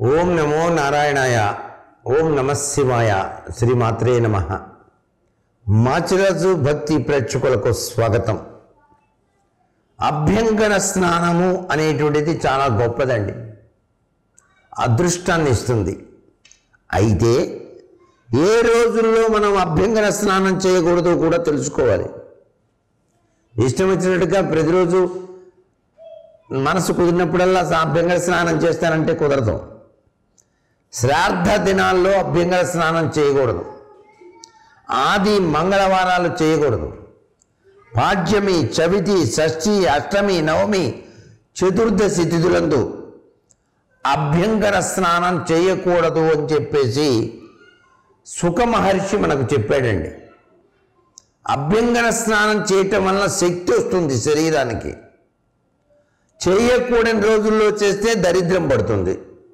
ఓం నమో నారాయణాయ ఓం నమ శివాయ శ్రీమాత్రే నమ మాచిరాజు భక్తి ప్రేక్షకులకు స్వాగతం అభ్యంగన స్నానము అనేటువంటిది చాలా గొప్పదండి అదృష్టాన్ని ఇస్తుంది అయితే ఏ రోజుల్లో మనం అభ్యంగన స్నానం చేయకూడదో కూడా తెలుసుకోవాలి ఇష్టం వచ్చినట్టుగా ప్రతిరోజు మనసు కుదిరినప్పుడల్లా అభ్యంగన స్నానం చేస్తానంటే కుదరదు శ్రాద్ధ దినాల్లో అభ్యంగన స్నానం చేయకూడదు ఆది మంగళవారాలు చేయకూడదు పాడ్యమి చవితి షష్ఠి అష్టమి నవమి చతుర్దశి తిథులందు అభ్యంగన స్నానం చేయకూడదు అని చెప్పేసి సుఖ మహర్షి మనకు చెప్పాడండి అభ్యంగన స్నానం చేయటం వల్ల శక్తి వస్తుంది శరీరానికి చేయకూడని రోజుల్లో చేస్తే దరిద్రం పడుతుంది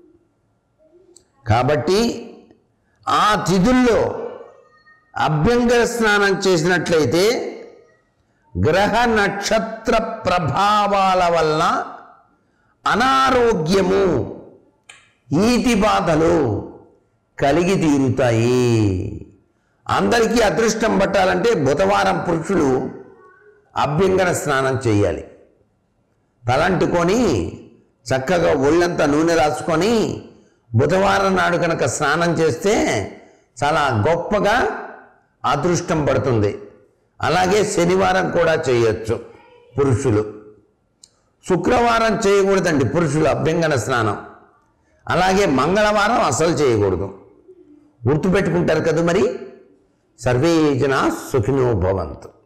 కాబట్టి ఆ తిథుల్లో అభ్యంగన స్నానం చేసినట్లయితే గ్రహ నక్షత్ర ప్రభావాల వల్ల అనారోగ్యము ఈతి బాధలు కలిగి తీరుతాయి అందరికీ అదృష్టం పట్టాలంటే బుధవారం పురుషులు అభ్యంగన స్నానం చేయాలి తలంటుకొని చక్కగా ఒళ్ళంతా నూనె రాసుకొని బుధవారం నాడు కనుక స్నానం చేస్తే చాలా గొప్పగా అదృష్టం పడుతుంది అలాగే శనివారం కూడా చేయొచ్చు పురుషులు శుక్రవారం చేయకూడదండి పురుషులు అభ్యంగన స్నానం అలాగే మంగళవారం అసలు చేయకూడదు గుర్తుపెట్టుకుంటారు కదా మరి సర్వే జనా సుఖినో భవంతు